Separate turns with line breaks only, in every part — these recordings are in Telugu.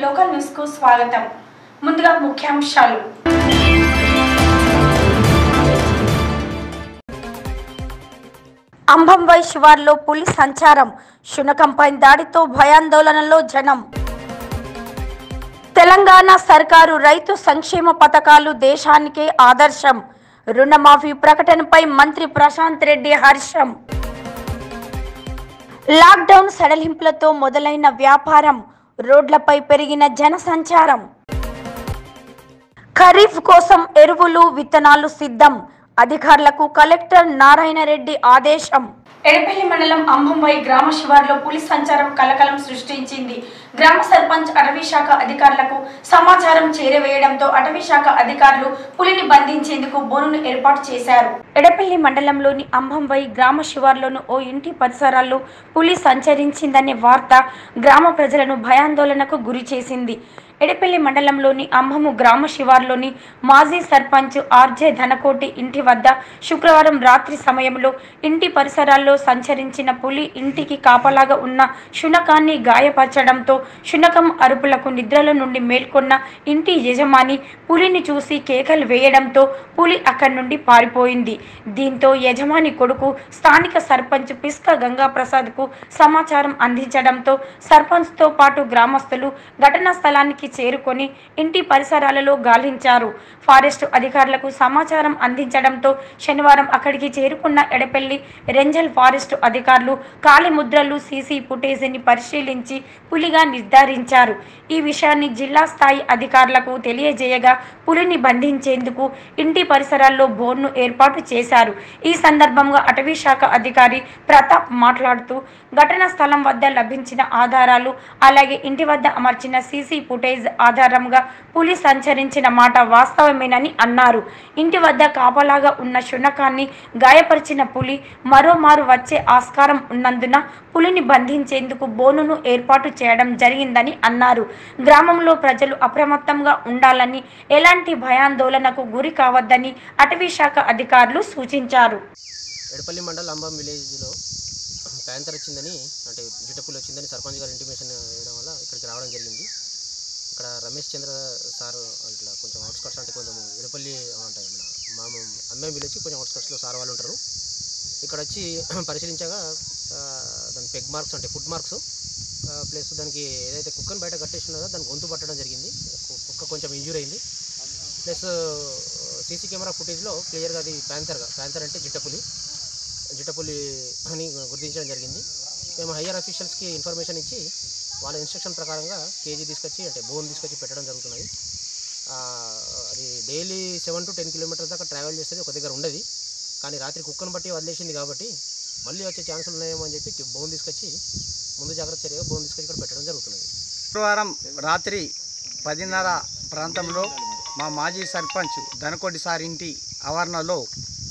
లోకల్ న్యూస్ కు స్వాగతం ముందుగా ముఖ్యాంశాలు అంబంబై శివార్లో పులి సంచారం శునకంపై దాడితో భయాందోళనలో జనం తెలంగాణ సర్కారు రైతు సంక్షేమ పథకాలు దేశానికే ఆదర్శం రుణమాఫీ ప్రకటనపై మంత్రి ప్రశాంత్ రెడ్డి హర్షం లాక్డౌన్ సడలింపులతో మొదలైన వ్యాపారం రోడ్లపై పెరిగిన జన సంచారం ఖరీఫ్ కోసం ఎరువులు విత్తనాలు సిద్ధం అధికారులకు కలెక్టర్ నారాయణ రెడ్డి ఆదేశం ఎడపల్లి మండలం అంబంబై గ్రామ శివార్లో పులి సంచారం కలకలం సృష్టించింది గ్రామ సర్పంచ్ అటవీ శాఖ అధికారులకు సమాచారం చేరవేయడంతో అటవీ శాఖ అధికారులు పులిని బంధించేందుకు బోనును ఏర్పాటు చేశారు ఎడపల్లి మండలంలోని అంబంబై గ్రామ శివార్లోని ఓ ఇంటి పరిసరాల్లో పులి సంచరించిందనే వార్త గ్రామ ప్రజలను భయాందోళనకు గురి చేసింది ఎడపల్లి మండలంలోని అమ్మము గ్రామ శివార్లోని మాజీ సర్పంచ్ ఆర్జే ధనకోటి ఇంటి వద్ద శుక్రవారం రాత్రి సమయంలో ఇంటి పరిసరాల్లో సంచరించిన పులి ఇంటికి కాపలాగా ఉన్న శునకాన్ని గాయపరచడంతో శునకం అరుపులకు నిద్రలో నుండి మేల్కొన్న ఇంటి యజమాని పులిని చూసి కేకలు వేయడంతో పులి అక్కడి నుండి పారిపోయింది దీంతో యజమాని కొడుకు స్థానిక సర్పంచ్ పిస్క గంగాప్రసాద్కు సమాచారం అందించడంతో సర్పంచ్తో పాటు గ్రామస్తులు ఘటనా స్థలానికి చేరుకొని ఇంటి పరిసరాలలో గాలించారు ఫారెస్ట్ అధికారులకు సమాచారం అందించడంతో శనివారం అక్కడికి చేరుకున్న ఎడపెల్లి రెంజల్ ఫారెస్ట్ అధికారులు కాలి ముద్రలు సీసీ ఫుటేజీని పరిశీలించి పులిగా నిర్ధారించారు ఈ విషయాన్ని జిల్లా స్థాయి అధికారులకు తెలియజేయగా పులిని బంధించేందుకు ఇంటి పరిసరాల్లో బోర్ను ఏర్పాటు చేశారు ఈ సందర్భంగా అటవీ శాఖ అధికారి ప్రతాప్ మాట్లాడుతూ ఘటనా స్థలం వద్ద లభించిన ఆధారాలు అలాగే ఇంటి వద్ద అమర్చిన సీసీ ఫుటేజ్ ఆధారంగా పులి సంచరించిన మాట వాస్తవమేనని అన్నారు ఇంటి వద్ద కాపలాగా ఉన్న శునకాన్ని గాయపరిచిన పులి మరోమారు వచ్చే ఆస్కారం ఉన్నందున పులిని బంధించేందుకు బోనును ఏర్పాటు చేయడం జరిగిందని అన్నారు గ్రామంలో ప్రజలు అప్రమత్తంగా ఉండాలని ఎలాంటి భయాందోళనకు గురి కావద్దని అటవీ శాఖ అధికారులు సూచించారు
ఎడపల్లి మండల్ అంబం విలేజ్లో ప్యాంతర్ వచ్చిందని అంటే జిట్టపులు వచ్చిందని సర్పంచ్ గారు ఇంటిమేషన్ వేయడం వల్ల ఇక్కడికి రావడం జరిగింది ఇక్కడ రమేష్ చంద్ర సార్ అట్లా కొంచెం అవుట్స్కట్స్ అంటే కొంచెం ఎడపల్లి అంటే మన మా అమ్మేం విలేజ్ కొంచెం అవుట్స్కట్స్లో సార్ వాళ్ళు ఉంటారు ఇక్కడ వచ్చి పరిశీలించగా ఆ, దాని పెగ్ మార్క్స్ అంటే ఫుడ్ మార్క్స్ ప్లస్ దానికి ఏదైతే కుక్కను బయట కట్టేసి ఉన్నదో దాని గొంతు పట్టడం జరిగింది కు- కుక్క కొంచెం ఇంజూర్ అయింది ప్లస్ సీసీ కెమెరా ఫుటేజ్లో క్లియర్గా అది ప్యాంతర్గా ప్యాంతర్ అంటే జిట్టపులి జిట్టపులి అని గుర్తించడం జరిగింది మేము హయ్యర్ అఫీషియల్స్కి ఇన్ఫర్మేషన్ ఇచ్చి వాళ్ళ ఇన్స్ట్రక్షన్ ప్రకారంగా కేజీ తీసుకొచ్చి అంటే బోన్ తీసుకొచ్చి పెట్టడం జరుగుతున్నది ఆ, అది daily seven to ten kilometres దాకా ట్రావెల్ చేసేది ఒక దగ్గర ఉండదు కానీ రాత్రి కుక్కను బట్టి వదిలేసింది కాబట్టి మళ్ళీ వచ్చే ఛాన్సులు ఉన్నాయేమో అని చెప్పి బోన్ తీసుకొచ్చి ముందు జాగ్రత్త చర్యగా బోన్ తీసుకొచ్చి ఇక్కడ పెట్టడం జరుగుతున్నది
శుక్రవారం రాత్రి పదిన్నర ప్రాంతంలో మా మాజీ సర్పంచ్ ధనకోటి సార్ ఇంటి ఆవరణలో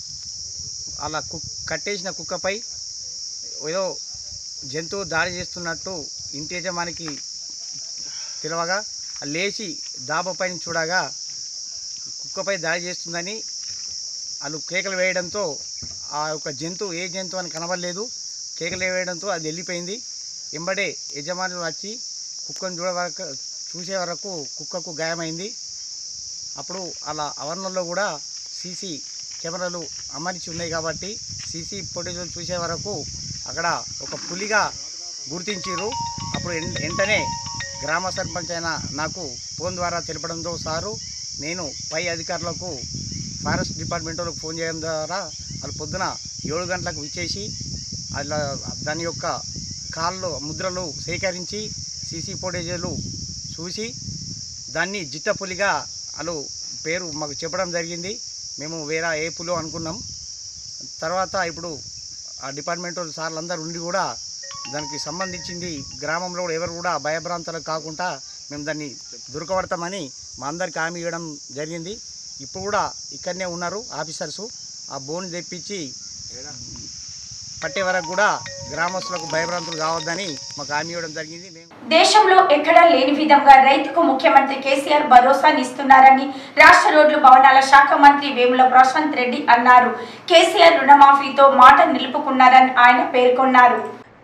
అలా కు కట్టేసిన కుక్కపై ఏదో జంతువు దాడి చేస్తున్నట్టు ఇంటి యజమానికి తెలవగా లేచి దాబపైన చూడగా కుక్కపై దాడి చేస్తుందని వాళ్ళు కేకలు వేయడంతో ఆ యొక్క జంతువు ఏ జంతువు అని కనబడలేదు కేకలు వేయడంతో అది వెళ్ళిపోయింది ఎంబడే యజమానులు వచ్చి కుక్కను చూడ వరకు చూసే వరకు కుక్కకు గాయమైంది అప్పుడు అలా ఆవరణలో కూడా సీసీ కెమెరాలు అమర్చి ఉన్నాయి కాబట్టి సీసీ ఫుటేజ్లు చూసే వరకు అక్కడ ఒక పులిగా గుర్తించారు అప్పుడు వెం- వెంటనే గ్రామ సర్పంచ్ అయిన నాకు ఫోన్ ద్వారా తెలపడంతో సారు నేను పై అధికారులకు ఫారెస్ట్ డిపార్ట్మెంట్ వాళ్ళకి ఫోన్ చేయడం ద్వారా వాళ్ళు పొద్దున ఏడు గంటలకు విచ్చేసి అలా దాని యొక్క కాళ్ళు ముద్రలు సేకరించి సీసీ ఫుటేజీలు చూసి దాన్ని జిట్టపులిగా వాళ్ళు పేరు మాకు చెప్పడం జరిగింది మేము వేరే ఏ పులో అనుకున్నాం తర్వాత ఇప్పుడు ఆ డిపార్ట్మెంట్ వాళ్ళు సార్లు అందరూ ఉండి కూడా దానికి సంబంధించింది గ్రామంలో కూడా ఎవరు కూడా భయభ్రాంతులకు కాకుండా మేము దాన్ని దొరకబడతామని మా అందరికి హామీ ఇవ్వడం జరిగింది ఇప్పుడు కూడా ఇక్కడనే ఉన్నారు ఆఫీసర్సు ఆ బోన్ తెప్పించి పట్టే వరకు కూడా గ్రామస్తులకు భయభ్రాంతులు కావద్దని మాకు హామీ ఇవ్వడం జరిగింది మేము
దేశంలో ఎక్కడా లేని విధంగా రైతుకు ముఖ్యమంత్రి కేసీఆర్ భరోసానిస్తున్నారని రాష్ట్ర రోడ్లు భవనాల శాఖ మంత్రి వేముల ప్రశాంత్ రెడ్డి అన్నారు కేసీఆర్ రుణమాఫీతో మాట నిలుపుకున్నారని ఆయన పేర్కొన్నారు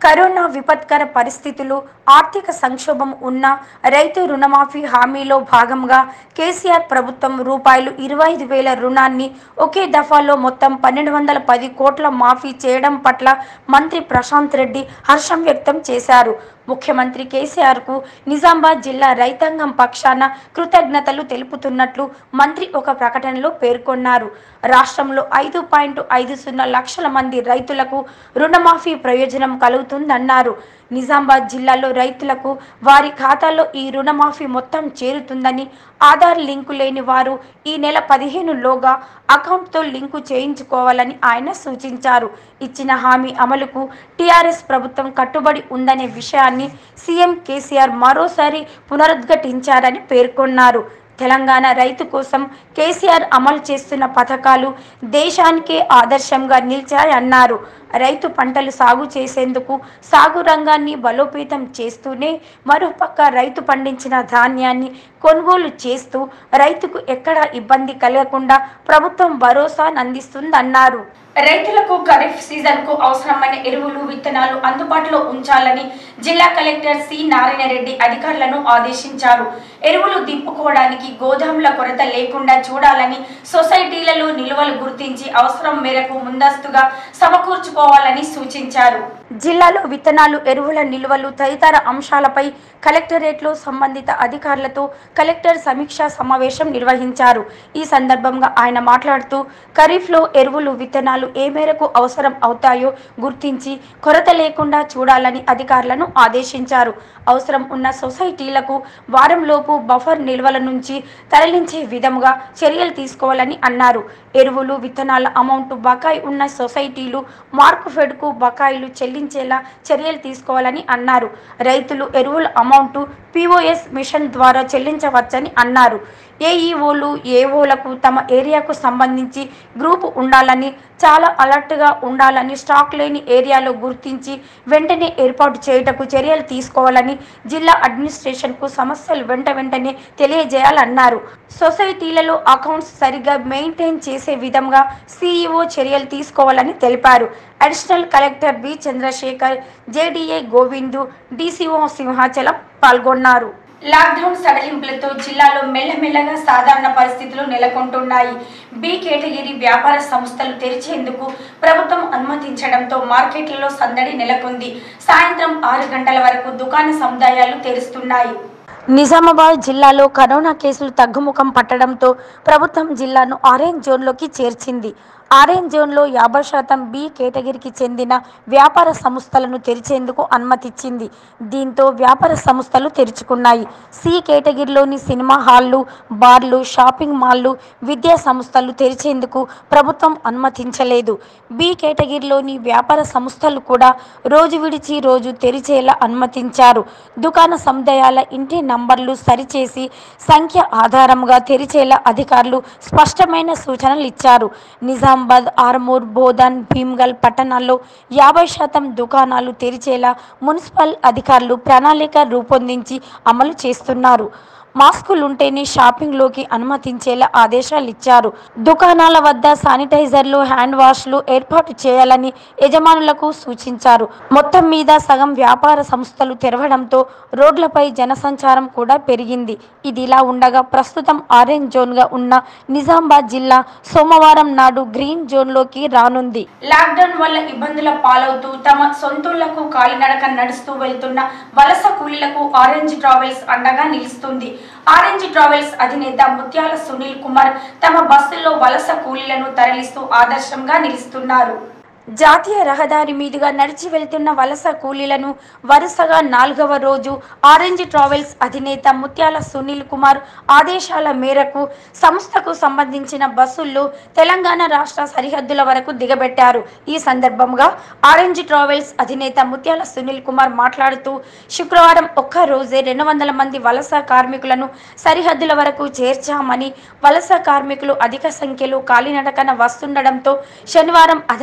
కరోనా విపత్కర పరిస్థితులు ఆర్థిక సంక్షోభం ఉన్న రైతు రుణమాఫీ హామీలో భాగంగా కేసీఆర్ ప్రభుత్వం రూపాయలు ఇరవై ఐదు వేల రుణాన్ని ఒకే దఫాలో మొత్తం పన్నెండు వందల పది కోట్ల మాఫీ చేయడం పట్ల మంత్రి ప్రశాంత్ రెడ్డి హర్షం వ్యక్తం చేశారు ముఖ్యమంత్రి కేసీఆర్కు నిజామాబాద్ జిల్లా రైతాంగం పక్షాన కృతజ్ఞతలు తెలుపుతున్నట్లు మంత్రి ఒక ప్రకటనలో పేర్కొన్నారు రాష్ట్రంలో ఐదు పాయింట్ ఐదు సున్నా లక్షల మంది రైతులకు రుణమాఫీ ప్రయోజనం కలుగుతుందన్నారు నిజామాబాద్ జిల్లాలో రైతులకు వారి ఖాతాలో ఈ రుణమాఫీ మొత్తం చేరుతుందని ఆధార్ లింకు లేని వారు ఈ నెల పదిహేనులోగా అకౌంట్తో లింకు చేయించుకోవాలని ఆయన సూచించారు ఇచ్చిన హామీ అమలుకు టీఆర్ఎస్ ప్రభుత్వం కట్టుబడి ఉందనే విషయాన్ని సీఎం కేసీఆర్ మరోసారి పునరుద్ఘాటించారని పేర్కొన్నారు తెలంగాణ రైతు కోసం కేసీఆర్ అమలు చేస్తున్న పథకాలు దేశానికే ఆదర్శంగా నిలిచాయన్నారు రైతు పంటలు సాగు చేసేందుకు సాగు రంగాన్ని బలోపేతం చేస్తూనే మరోపక్క రైతు పండించిన ధాన్యాన్ని కొనుగోలు చేస్తూ రైతుకు ఎక్కడా ఇబ్బంది కలగకుండా ప్రభుత్వం భరోసా అందిస్తుందన్నారు రైతులకు ఖరీఫ్ సీజన్ కు అవసరమైన ఎరువులు విత్తనాలు అందుబాటులో ఉంచాలని జిల్లా కలెక్టర్ సి నారాయణ రెడ్డి అధికారులను ఆదేశించారు ఎరువులు దింపుకోవడానికి గోదాముల కొరత లేకుండా చూడాలని సొసైటీలలో నిల్వలు గుర్తించి అవసరం మేరకు ముందస్తుగా సమకూర్చుకోవాలని సూచించారు జిల్లాలో విత్తనాలు ఎరువుల నిల్వలు తదితర అంశాలపై కలెక్టరేట్లో సంబంధిత అధికారులతో కలెక్టర్ సమీక్షా సమావేశం నిర్వహించారు ఈ సందర్భంగా ఆయన మాట్లాడుతూ ఖరీఫ్లో ఎరువులు విత్తనాలు ఏ మేరకు అవసరం అవుతాయో గుర్తించి కొరత లేకుండా చూడాలని అధికారులను ఆదేశించారు అవసరం ఉన్న సొసైటీలకు వారంలోపు బఫర్ నిల్వల నుంచి తరలించే విధంగా చర్యలు తీసుకోవాలని అన్నారు ఎరువులు విత్తనాల అమౌంట్ బకాయి ఉన్న సొసైటీలు మార్కుఫెడ్కు బకాయిలు చెల్లించేలా చర్యలు తీసుకోవాలని అన్నారు రైతులు ఎరువుల అమౌంట్ పిఓఎస్ మిషన్ ద్వారా చెల్లించవచ్చని అన్నారు ఏఈఓలు ఏఓలకు తమ ఏరియాకు సంబంధించి గ్రూప్ ఉండాలని చాలా అలర్ట్గా ఉండాలని స్టాక్ లేని ఏరియాలో గుర్తించి వెంటనే ఏర్పాటు చేయుటకు చర్యలు తీసుకోవాలని జిల్లా అడ్మినిస్ట్రేషన్కు సమస్యలు వెంట వెంటనే తెలియజేయాలన్నారు సొసైటీలలో అకౌంట్స్ సరిగ్గా మెయింటైన్ చేసే విధంగా సీఈఓ చర్యలు తీసుకోవాలని తెలిపారు additional collector B Chandrashekar JDA Govindu DCO Simhachalam పాల్గొన్నారు లాక్డౌన్ సడలింపులతో జిల్లాలో మెల్లమెల్లగా సాధారణ పరిస్థితులు నెలకొంటున్నాయి బి కేటగిరీ వ్యాపార సంస్థలు తెరిచేందుకు ప్రభుత్వం అనుమతించడంతో మార్కెట్లలో సందడి నెలకొంది సాయంత్రం ఆరు గంటల వరకు దుకాణ సముదాయాలు తెరుస్తున్నాయి నిజామాబాద్ జిల్లాలో కరోనా కేసులు తగ్గుముఖం పట్టడంతో ప్రభుత్వం జిల్లాను ఆరెంజ్ జోన్లోకి చేర్చింది ఆరెంజ్ జోన్లో యాభై శాతం బి కేటగిరీకి చెందిన వ్యాపార సంస్థలను తెరిచేందుకు అనుమతిచ్చింది దీంతో వ్యాపార సంస్థలు తెరుచుకున్నాయి సి కేటగిరీలోని సినిమా హాళ్లు బార్లు షాపింగ్ మాల్లు విద్యా సంస్థలు తెరిచేందుకు ప్రభుత్వం అనుమతించలేదు బి కేటగిరీలోని వ్యాపార సంస్థలు కూడా రోజు విడిచి రోజు తెరిచేలా అనుమతించారు దుకాణ సముదాయాల ఇంటి నంబర్లు సరిచేసి సంఖ్య ఆధారంగా తెరిచేలా అధికారులు స్పష్టమైన సూచనలు ఇచ్చారు నిజామాబాద్ ఆర్మూర్ బోధన్ భీమ్గల్ పట్టణాల్లో యాభై శాతం దుకాణాలు తెరిచేలా మున్సిపల్ అధికారులు ప్రణాళిక రూపొందించి అమలు చేస్తున్నారు మాస్కులుంటేనే షాపింగ్లోకి అనుమతించేలా ఆదేశాలు ఇచ్చారు దుకాణాల వద్ద శానిటైజర్లు హ్యాండ్ వాష్లు ఏర్పాటు చేయాలని యజమానులకు సూచించారు మొత్తం మీద సగం వ్యాపార సంస్థలు తెరవడంతో రోడ్లపై జనసంచారం కూడా పెరిగింది ఇదిలా ఉండగా ప్రస్తుతం ఆరెంజ్ జోన్గా ఉన్న నిజామాబాద్ జిల్లా సోమవారం నాడు గ్రీన్ జోన్లోకి రానుంది లాక్డౌన్ వల్ల ఇబ్బందుల పాలవుతూ తమ సొంతూళ్లకు కాలినడక నడుస్తూ వెళ్తున్న వలస కూలీలకు ఆరెంజ్ ట్రావెల్స్ అండగా నిలుస్తుంది ఆరెంజ్ ట్రావెల్స్ అధినేత ముత్యాల సునీల్ కుమార్ తమ బస్సుల్లో వలస కూలీలను తరలిస్తూ ఆదర్శంగా నిలుస్తున్నారు జాతీయ రహదారి మీదుగా నడిచి వెళ్తున్న వలస కూలీలను వరుసగా నాలుగవ రోజు ఆరెంజ్ ట్రావెల్స్ అధినేత ముత్యాల సునీల్ కుమార్ ఆదేశాల మేరకు సంస్థకు సంబంధించిన బస్సుల్లో తెలంగాణ రాష్ట్ర సరిహద్దుల వరకు దిగబెట్టారు ఈ సందర్భంగా ఆరెంజ్ ట్రావెల్స్ అధినేత ముత్యాల సునీల్ కుమార్ మాట్లాడుతూ శుక్రవారం ఒక్క రోజే రెండు వందల మంది వలస కార్మికులను సరిహద్దుల వరకు చేర్చామని వలస కార్మికులు అధిక సంఖ్యలో కాలినడకన వస్తుండడంతో శనివారం అదనంగా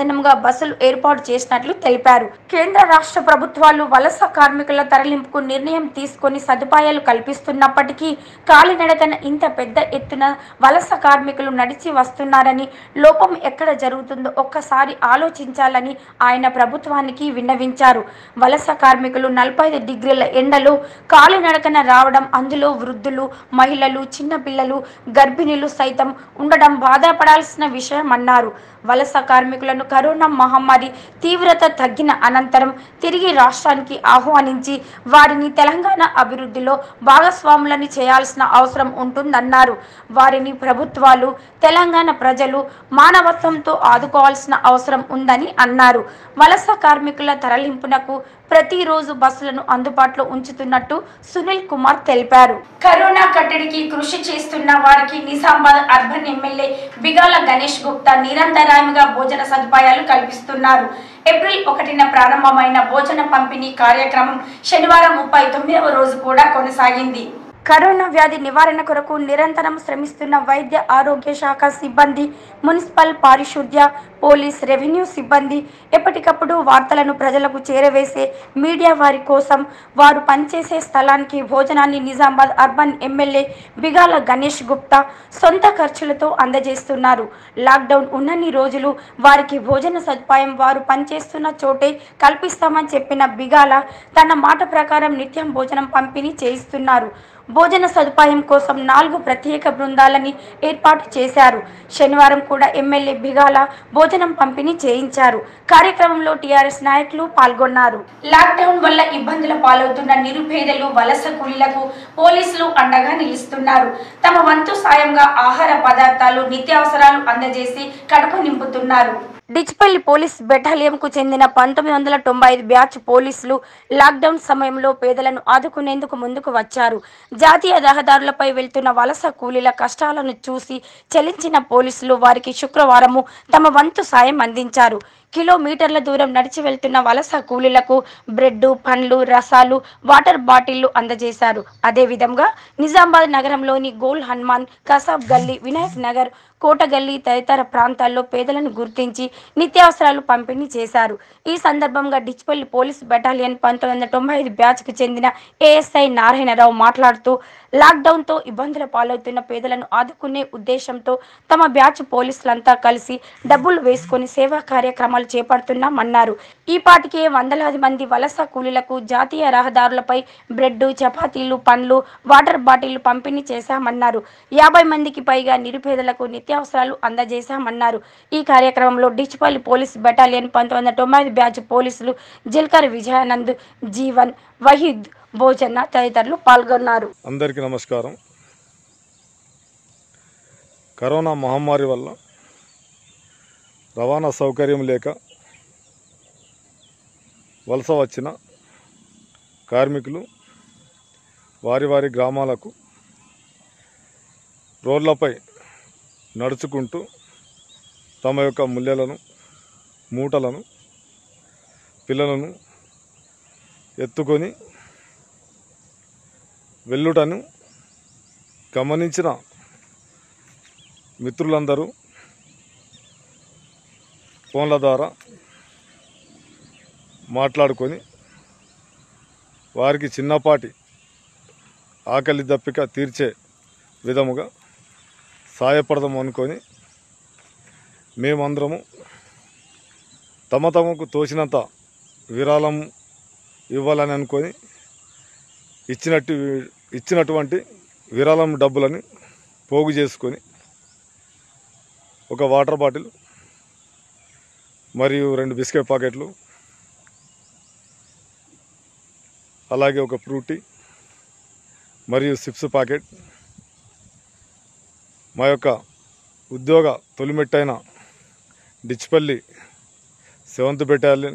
బస్సులు ఏర్పాటు చేసినట్లు తెలిపారు కేంద్ర రాష్ట్ర ప్రభుత్వాలు వలస కార్మికుల తరలింపుకు నిర్ణయం తీసుకొని సదుపాయాలు కల్పిస్తున్నప్పటికీ కాలినడకన ఇంత పెద్ద ఎత్తున వలస కార్మికులు నడిచి వస్తున్నారని లోపం ఎక్కడ జరుగుతుందో ఒక్కసారి ఆలోచించాలని ఆయన ప్రభుత్వానికి విన్నవించారు వలస కార్మికులు నలభై ఐదు డిగ్రీల ఎండలో కాలినడకన రావడం అందులో వృద్ధులు మహిళలు చిన్నపిల్లలు గర్భిణీలు సైతం ఉండడం బాధపడాల్సిన విషయం అన్నారు వలస కార్మికులను కరోనా మహమ్మారి తీవ్రత తగ్గిన అనంతరం తిరిగి రాష్ట్రానికి ఆహ్వానించి వారిని తెలంగాణ అభివృద్ధిలో భాగస్వాములని చేయాల్సిన అవసరం ఉంటుందన్నారు వారిని ప్రభుత్వాలు తెలంగాణ ప్రజలు మానవత్వంతో ఆదుకోవాల్సిన అవసరం ఉందని అన్నారు వలస కార్మికుల తరలింపునకు ప్రతిరోజు బస్సులను అందుబాటులో ఉంచుతున్నట్టు సునీల్ కుమార్ తెలిపారు కరోనా కట్టడికి కృషి చేస్తున్న వారికి నిజామాబాద్ అర్బన్ ఎమ్మెల్యే బిగాల గణేష్ గుప్తా నిరంతరాయంగా భోజన సదుపాయాలు కల్పిస్తున్నారు ఏప్రిల్ ఒకటిన ప్రారంభమైన భోజన పంపిణీ కార్యక్రమం శనివారం ముప్పై తొమ్మిదవ రోజు కూడా కొనసాగింది కరోనా వ్యాధి నివారణ కొరకు నిరంతరం శ్రమిస్తున్న వైద్య ఆరోగ్య శాఖ సిబ్బంది మున్సిపల్ పారిశుద్ధ్య పోలీస్ రెవెన్యూ సిబ్బంది ఎప్పటికప్పుడు వార్తలను ప్రజలకు చేరవేసే మీడియా వారి కోసం వారు పనిచేసే స్థలానికి భోజనాన్ని నిజామాబాద్ అర్బన్ ఎమ్మెల్యే బిగాల గణేష్ గుప్తా సొంత ఖర్చులతో అందజేస్తున్నారు లాక్డౌన్ ఉన్నన్ని రోజులు వారికి భోజన సదుపాయం వారు పనిచేస్తున్న చోటే కల్పిస్తామని చెప్పిన బిగాల తన మాట ప్రకారం నిత్యం భోజనం పంపిణీ చేయిస్తున్నారు భోజన సదుపాయం కోసం నాలుగు ప్రత్యేక బృందాలని ఏర్పాటు చేశారు శనివారం కూడా ఎమ్మెల్యే బిగాల భోజనం పంపిణీ చేయించారు కార్యక్రమంలో టీఆర్ఎస్ నాయకులు పాల్గొన్నారు లాక్డౌన్ వల్ల ఇబ్బందుల పాలవుతున్న నిరుపేదలు వలస కూలీలకు పోలీసులు అండగా నిలుస్తున్నారు తమ వంతు సాయంగా ఆహార పదార్థాలు నిత్యావసరాలు అందజేసి కడుపు నింపుతున్నారు డిచ్పల్లి పోలీస్ బెటాలియంకు చెందిన పంతొమ్మిది వందల తొంభై ఐదు బ్యాచ్ పోలీసులు లాక్డౌన్ సమయంలో పేదలను ఆదుకునేందుకు ముందుకు వచ్చారు జాతీయ రహదారులపై వెళ్తున్న వలస కూలీల కష్టాలను చూసి చలించిన పోలీసులు వారికి శుక్రవారము తమ వంతు సాయం అందించారు కిలోమీటర్ల దూరం నడిచి వెళ్తున్న వలస కూలీలకు బ్రెడ్ పండ్లు రసాలు వాటర్ బాటిళ్లు అందజేశారు అదేవిధంగా నిజామాబాద్ నగరంలోని గోల్ హనుమాన్ కసాబ్ గల్లీ వినాయక్ నగర్ కోటగల్లి తదితర ప్రాంతాల్లో పేదలను గుర్తించి నిత్యావసరాలు పంపిణీ చేశారు ఈ సందర్భంగా డిచ్పల్లి పోలీస్ బెటాలియన్ పంతొమ్మిది వందల తొంభై ఐదు బ్యాచ్కు చెందిన ఏఎస్ఐ నారాయణరావు మాట్లాడుతూ లాక్డౌన్తో ఇబ్బందుల పాలవుతున్న పేదలను ఆదుకునే ఉద్దేశంతో తమ బ్యాచ్ పోలీసులంతా కలిసి డబ్బులు వేసుకొని సేవా కార్యక్రమాలు చేపడుతున్నామన్నారు ఈ పాటికే వందలాది మంది వలస కూలీలకు జాతీయ రహదారులపై బ్రెడ్ చపాతీలు పండ్లు వాటర్ బాటిళ్లు పంపిణీ చేశామన్నారు యాభై మందికి పైగా నిరుపేదలకు నిత్యావసరాలు అందజేశామన్నారు ఈ కార్యక్రమంలో డిచ్పల్లి పోలీస్ బెటాలియన్ పంతొమ్మిది వందల తొంభై ఐదు బ్యాచ్ పోలీసులు జిల్కర్ విజయానంద్ జీవన్ వహీద్ భోజన తదితరులు పాల్గొన్నారు
అందరికీ నమస్కారం కరోనా మహమ్మారి వల్ల రవాణా సౌకర్యం లేక వలస వచ్చిన కార్మికులు వారి వారి గ్రామాలకు రోడ్లపై నడుచుకుంటూ తమ యొక్క ముల్లెలను మూటలను పిల్లలను ఎత్తుకొని వెళ్ళుటను గమనించిన మిత్రులందరూ ఫోన్ల ద్వారా మాట్లాడుకొని వారికి చిన్నపాటి ఆకలి దప్పిక తీర్చే విధముగా సాయపడదాం అనుకొని మేమందరము తమ తమకు తోచినంత విరాళం ఇవ్వాలని అనుకొని ఇచ్చినట్టు ఇచ్చినటువంటి విరాళం డబ్బులని పోగు చేసుకొని ఒక వాటర్ బాటిల్ మరియు రెండు బిస్కెట్ ప్యాకెట్లు అలాగే ఒక ఫ్రూటీ మరియు సిప్స్ ప్యాకెట్ మా యొక్క ఉద్యోగ తొలిమెట్టైన డిచ్పల్లి సెవెంత్ బెటాలియన్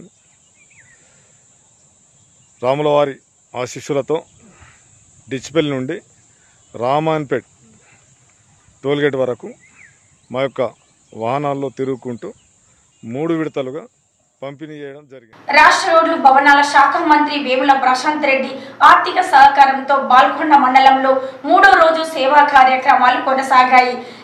రాములవారి ఆశీస్సులతో డిచ్పల్లి నుండి రామాన్పేట్ టోల్గేట్ వరకు మా యొక్క వాహనాల్లో తిరుగుకుంటూ మూడు విడతలుగా పంపిణీ చేయడం జరిగింది
రాష్ట్ర రోడ్లు భవనాల శాఖ మంత్రి వేముల ప్రశాంత్ రెడ్డి ఆర్థిక సహకారంతో బాల్కొండ మండలంలో మూడో రోజు సేవా కార్యక్రమాలు కొనసాగాయి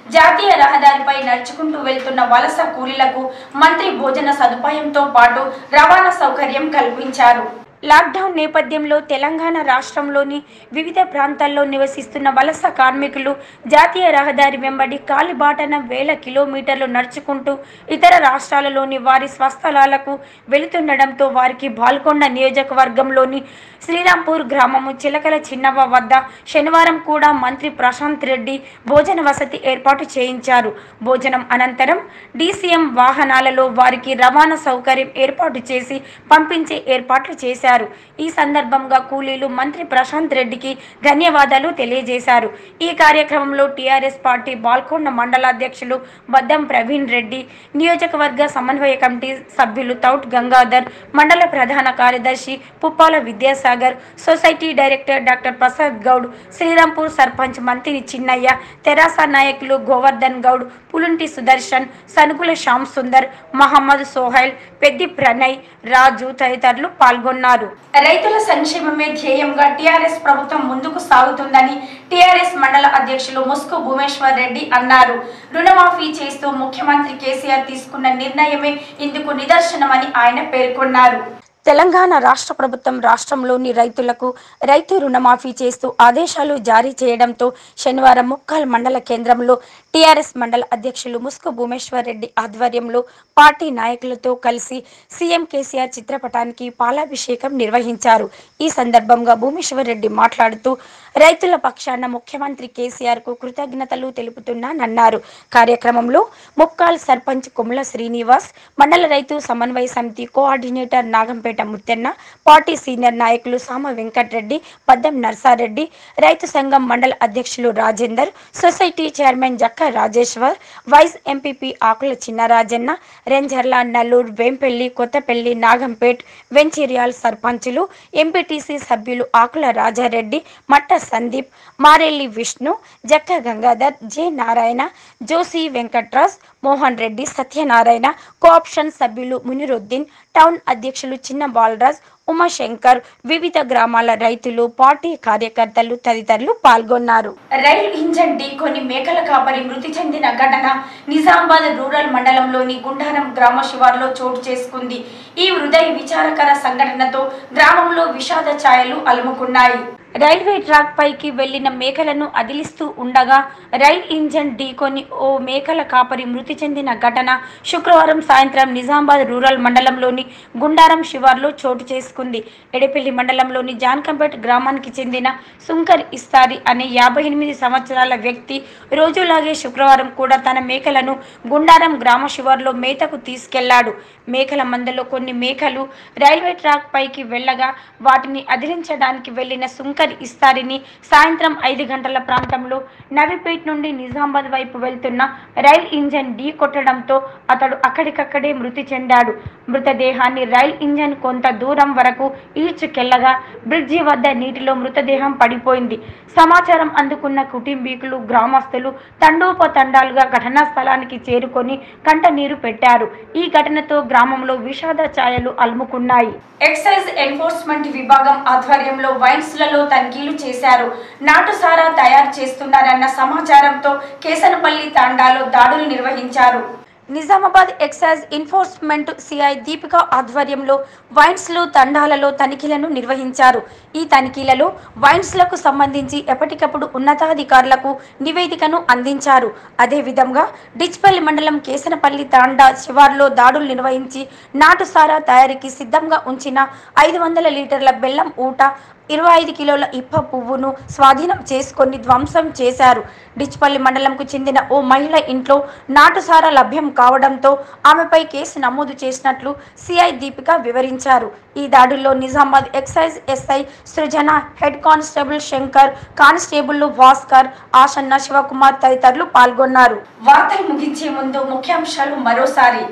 జాతీయ రహదారిపై నడుచుకుంటూ వెళ్తున్న వలస కూలీలకు మంత్రి భోజన సదుపాయంతో పాటు రవాణా సౌకర్యం కల్పించారు లాక్డౌన్ నేపథ్యంలో తెలంగాణ రాష్ట్రంలోని వివిధ ప్రాంతాల్లో నివసిస్తున్న వలస కార్మికులు జాతీయ రహదారి వెంబడి కాలిబాటన వేల కిలోమీటర్లు నడుచుకుంటూ ఇతర రాష్ట్రాలలోని వారి స్వస్థలాలకు వెళుతుండడంతో వారికి బాల్కొండ నియోజకవర్గంలోని శ్రీరాంపూర్ గ్రామము చిలకల చిన్నవ వద్ద శనివారం కూడా మంత్రి ప్రశాంత్ రెడ్డి భోజన వసతి ఏర్పాటు చేయించారు భోజనం అనంతరం డీసీఎం వాహనాలలో వారికి రవాణా సౌకర్యం ఏర్పాటు చేసి పంపించే ఏర్పాట్లు చేశారు ఈ సందర్భంగా కూలీలు మంత్రి ప్రశాంత్ రెడ్డికి ధన్యవాదాలు తెలియజేశారు ఈ కార్యక్రమంలో టీఆర్ఎస్ పార్టీ బాల్కొండ మండలాధ్యక్షులు బద్దం ప్రవీణ్ రెడ్డి నియోజకవర్గ సమన్వయ కమిటీ సభ్యులు తౌట్ గంగాధర్ మండల ప్రధాన కార్యదర్శి Puppala Vidyasagar society director doctor Prasad Goud Srirampur sarpanch Manthri Chinnaiah తెరాస నాయకులు గోవర్ధన్ గౌడ్ పులుంటి సుదర్శన్ సనుకుల శ్యామ్ సుందర్ మహమ్మద్ సోహైల్ పెద్ది ప్రణయ్ రాజు తదితరులు పాల్గొన్నారు రైతుల సంక్షేమమే ధ్యేయంగా టీఆర్ఎస్ ప్రభుత్వం ముందుకు సాగుతుందని టీఆర్ఎస్ మండల అధ్యక్షులు ముస్కు భూమేశ్వర్ రెడ్డి అన్నారు రుణమాఫీ చేస్తూ ముఖ్యమంత్రి కేసీఆర్ తీసుకున్న నిర్ణయమే ఇందుకు నిదర్శనమని ఆయన పేర్కొన్నారు తెలంగాణ రాష్ట్ర ప్రభుత్వం రాష్ట్రంలోని రైతులకు రైతు రుణమాఫీ చేస్తూ ఆదేశాలు జారీ చేయడంతో శనివారం ముక్కాల్ మండల కేంద్రంలో టీఆర్ఎస్ మండల అధ్యక్షులు ముస్కు భూమేశ్వర్ రెడ్డి ఆధ్వర్యంలో పార్టీ నాయకులతో కలిసి సీఎం కేసీఆర్ చిత్రపటానికి పాలాభిషేకం నిర్వహించారు ఈ సందర్భంగా భూమేశ్వర్ రెడ్డి మాట్లాడుతూ రైతుల పక్షాన ముఖ్యమంత్రి కేసీఆర్ కు కృతజ్ఞతలు తెలుపుతున్నానన్నారు కార్యక్రమంలో ముక్కాల్ సర్పంచ్ కొముల శ్రీనివాస్ మండల రైతు సమన్వయ సమితి coordinator Nagampet Muthenna party senior నాయకులు సామ వెంకటరెడ్డి పద్దం నర్సారెడ్డి రైతు సంఘం మండల అధ్యక్షులు Rajender society chairman Jakka Rajeshwar vice MPP Akula Chinnarajanna Renjarla Nallur Vempalli Kothapalli Nagampet Venchiryal సర్పంచులు ఎంపీటీసీ సభ్యులు ఆకుల రాజారెడ్డి మట్ట సందీప్ మారెల్లి విష్ణు జక్క గంగాధర్ జె నారాయణ జోసి వెంకట్రాజ్ మోహన్ రెడ్డి సత్యనారాయణ కోఆప్షన్ సభ్యులు మునిరుద్దీన్ టౌన్ అధ్యక్షులు చిన్న బాలరాజ్ ఉమాశంకర్ వివిధ గ్రామాల రైతులు పార్టీ కార్యకర్తలు తదితరులు పాల్గొన్నారు రైలు ఇంజన్ ఢీకొని మేకల కాపరి మృతి చెందిన ఘటన నిజామాబాద్ రూరల్ మండలంలోని గుండారం గ్రామ శివార్లో చోటు చేసుకుంది ఈ హృదయ విచారకర సంఘటనతో గ్రామంలో విషాద ఛాయలు అలుముకున్నాయి రైల్వే ట్రాక్ పైకి వెళ్లిన మేకలను అదిలిస్తూ ఉండగా రైల్ ఇంజన్ ఢీకొని ఓ మేకల కాపరి మృతి చెందిన ఘటన శుక్రవారం సాయంత్రం నిజామాబాద్ రూరల్ మండలంలోని గుండారం శివార్లో చోటు చేసుకుంది ఎడపల్లి మండలంలోని జాన్కంపేట్ గ్రామానికి చెందిన సుంకర్ ఇస్తారి అనే యాభై ఎనిమిది సంవత్సరాల వ్యక్తి రోజులాగే శుక్రవారం కూడా తన మేకలను గుండారం గ్రామ శివార్లో మేతకు తీసుకెళ్లాడు మేకల మందలో కొన్ని మేకలు రైల్వే ట్రాక్ పైకి వెళ్ళగా వాటిని అదిలించడానికి వెళ్లిన సుంకర్ ఇస్తారిని సాయంత్రం ఐదు గంటల ప్రాంతంలో నవిపేట్ నుండి నిజామాబాద్ వైపు వెళ్తున్న రైల్ ఇంజన్ ఢీ కొట్టడంతో అతడు అక్కడికక్కడే మృతి చెందాడు మృతదేహాన్ని రైల్ ఇంజన్ కొంత దూరం వరకు ఈడ్చుకెళ్లగా బ్రిడ్జి వద్ద నీటిలో మృతదేహం పడిపోయింది సమాచారం అందుకున్న కుటుంబీకులు గ్రామస్తులు తండోపతండాలుగా ఘటనా స్థలానికి చేరుకొని కంట నీరు పెట్టారు ఈ ఘటనతో గ్రామంలో విషాద ఛాయలు అలుముకున్నాయి ఎక్సైజ్ ఎన్ఫోర్స్మెంట్ విభాగం ఆధ్వర్యంలో వైన్స్లలో తనిఖీలు చేశారు నాటుసారా తయారు చేస్తున్నారన్న సమాచారంతో కేసనపల్లి తాండాలో దాడులు నిర్వహించారు Nizamabad excise enforcement CI Deepika ఆధ్వర్యంలో వైన్స్లు తండాలలో తనిఖీలను నిర్వహించారు ఈ తనిఖీలలో వైన్స్లకు సంబంధించి ఎప్పటికప్పుడు ఉన్నతాధికారులకు నివేదికను అందించారు అదేవిధంగా డిచ్పల్లి మండలం కేసనపల్లి తాండా శివార్లో దాడులు నిర్వహించి నాటుసారా తయారీకి సిద్ధంగా ఉంచిన ఐదు వందల లీటర్ల బెల్లం ఊట ఇరవై ఐదు కిలోల ఇప్ప పువ్వును స్వాధీనం చేసుకొని ధ్వంసం చేశారు డిచ్పల్లి మండలంకు చెందిన ఓ మహిళ ఇంట్లో నాటుసారా లభ్యం కావడంతో ఆమెపై కేసు నమోదు చేసినట్లు సిఐ దీపిక వివరించారు ఈ దాడుల్లో Nizamabad excise SI Srujana head constable Shankar constable Bhaskar Asanna Shivakumar తదితరులు పాల్గొన్నారు వార్తలు ముగించే ముందు ముఖ్యాంశాలు మరోసారి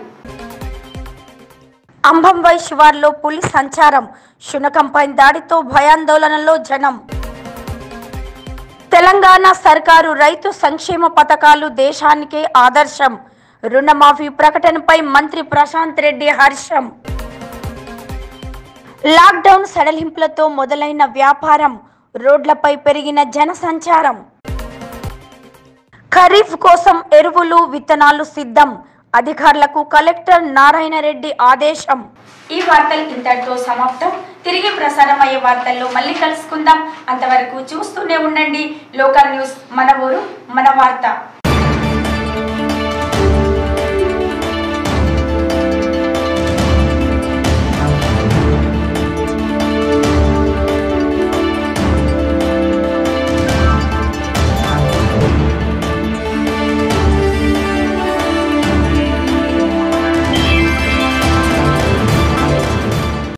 అంబంవై శివార్లో పులి సంచారం శునకంపై దాడితో భయాందోళనలో జనం తెలంగాణ సర్కారు రైతు సంక్షేమ పథకాలు దేశానికే ఆదర్శం రుణమాఫీ ప్రకటనపై మంత్రి ప్రశాంత్ రెడ్డి హర్షం లాక్డౌన్ సడలింపులతో మొదలైన వ్యాపారం రోడ్లపై పెరిగిన జన సంచారం ఖరీఫ్ కోసం ఎరువులు విత్తనాలు సిద్ధం అధికారులకు కలెక్టర్ నారాయణ రెడ్డి ఆదేశం ఈ వార్తలు ఇంతటితో సమాప్తం తిరిగి ప్రసారం అయ్యే వార్తల్లో మళ్ళీ కలుసుకుందాం అంతవరకు చూస్తూనే ఉండండి లోకల్ న్యూస్ మన ఊరు మన వార్త